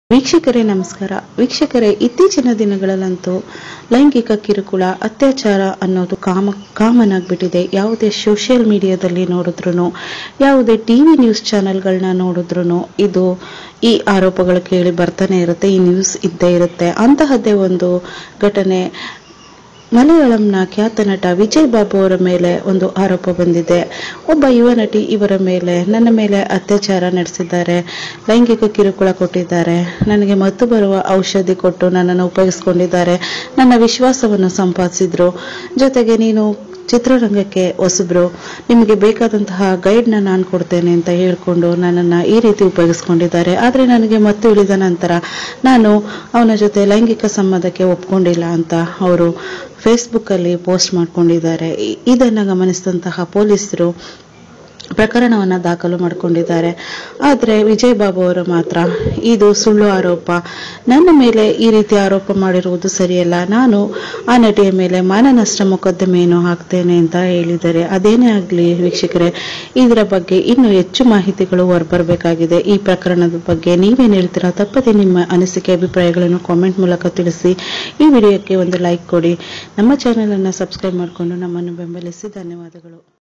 ವೀಕ್ಷಕರೇ ನಮಸ್ಕಾರ ವೀಕ್ಷಕರೇ ಇತ್ತೀಚಿನ ದಿನಗಳಲ್ಲಂತೂ ಲೈಂಗಿಕ ಕಿರುಕುಳ ಅತ್ಯಾಚಾರ ಅನ್ನೋದು ಕಾಮ ಕಾಮನ್ ಆಗಿಬಿಟ್ಟಿದೆ ಯಾವುದೇ ಸೋಷಿಯಲ್ ಮೀಡಿಯಾದಲ್ಲಿ ನೋಡಿದ್ರು ಯಾವುದೇ ಟಿವಿ ನ್ಯೂಸ್ ಚಾನೆಲ್ಗಳನ್ನ ನೋಡಿದ್ರು ಇದು ಈ ಆರೋಪಗಳು ಕೇಳಿ ಬರ್ತಾನೆ ಇರುತ್ತೆ ಈ ನ್ಯೂಸ್ ಇದ್ದೇ ಇರುತ್ತೆ ಅಂತಹದ್ದೇ ಒಂದು ಘಟನೆ ಮಲಯಾಳಂನ ಖ್ಯಾತ ನಟ ವಿಜಯ್ ಬಾಬು ಅವರ ಮೇಲೆ ಒಂದು ಆರೋಪ ಬಂದಿದೆ ಒಬ್ಬ ಯುವ ನಟಿ ಇವರ ಮೇಲೆ ನನ್ನ ಮೇಲೆ ಅತ್ಯಾಚಾರ ನಡೆಸಿದ್ದಾರೆ ಲೈಂಗಿಕ ಕಿರುಕುಳ ಕೊಟ್ಟಿದ್ದಾರೆ ನನಗೆ ಮತ್ತು ಬರುವ ಔಷಧಿ ಕೊಟ್ಟು ನನ್ನನ್ನು ಉಪಯೋಗಿಸ್ಕೊಂಡಿದ್ದಾರೆ ನನ್ನ ವಿಶ್ವಾಸವನ್ನು ಸಂಪಾದಿಸಿದ್ರು ಜೊತೆಗೆ ನೀನು ಚಿತ್ರರಂಗಕ್ಕೆ ಹೊಸಬ್ರು ನಿಮಗೆ ಬೇಕಾದಂತಹ ಗೈಡ್ನ ನಾನು ಕೊಡ್ತೇನೆ ಅಂತ ಹೇಳ್ಕೊಂಡು ನನ್ನನ್ನು ಈ ರೀತಿ ಉಪಯೋಗಿಸ್ಕೊಂಡಿದ್ದಾರೆ ಆದರೆ ನನಗೆ ಮತ್ತು ಇಳಿದ ನಂತರ ನಾನು ಅವನ ಜೊತೆ ಲೈಂಗಿಕ ಸಂಬಂಧಕ್ಕೆ ಒಪ್ಕೊಂಡಿಲ್ಲ ಅಂತ ಅವರು ಫೇಸ್ಬುಕ್ಕಲ್ಲಿ ಪೋಸ್ಟ್ ಮಾಡ್ಕೊಂಡಿದ್ದಾರೆ ಇ- ಇದನ್ನು ಗಮನಿಸಿದಂತಹ ಪೊಲೀಸರು ಪ್ರಕರಣವನ್ನು ದಾಖಲು ಮಾಡಿಕೊಂಡಿದ್ದಾರೆ ಆದರೆ ವಿಜಯ್ ಬಾಬು ಅವರು ಮಾತ್ರ ಇದು ಸುಳ್ಳು ಆರೋಪ ನನ್ನ ಮೇಲೆ ಈ ರೀತಿ ಆರೋಪ ಮಾಡಿರುವುದು ಸರಿಯಲ್ಲ ನಾನು ಆ ನಟಿಯ ಮೇಲೆ ಮಾನನಷ್ಟ ಮೊಕದ್ದಮೆಯನ್ನು ಹಾಕ್ತೇನೆ ಅಂತ ಹೇಳಿದ್ದಾರೆ ಅದೇನೇ ಆಗಲಿ ವೀಕ್ಷಕರೇ ಇದರ ಬಗ್ಗೆ ಇನ್ನೂ ಹೆಚ್ಚು ಮಾಹಿತಿಗಳು ಹೊರಬರಬೇಕಾಗಿದೆ ಈ ಪ್ರಕರಣದ ಬಗ್ಗೆ ನೀವೇನು ಹೇಳ್ತೀರಾ ತಪ್ಪದೆ ನಿಮ್ಮ ಅನಿಸಿಕೆ ಅಭಿಪ್ರಾಯಗಳನ್ನು ಕಾಮೆಂಟ್ ಮೂಲಕ ತಿಳಿಸಿ ಈ ವಿಡಿಯೋಕ್ಕೆ ಒಂದು ಲೈಕ್ ಕೊಡಿ ನಮ್ಮ ಚಾನಲನ್ನು ಸಬ್ಸ್ಕ್ರೈಬ್ ಮಾಡಿಕೊಂಡು ನಮ್ಮನ್ನು ಬೆಂಬಲಿಸಿ ಧನ್ಯವಾದಗಳು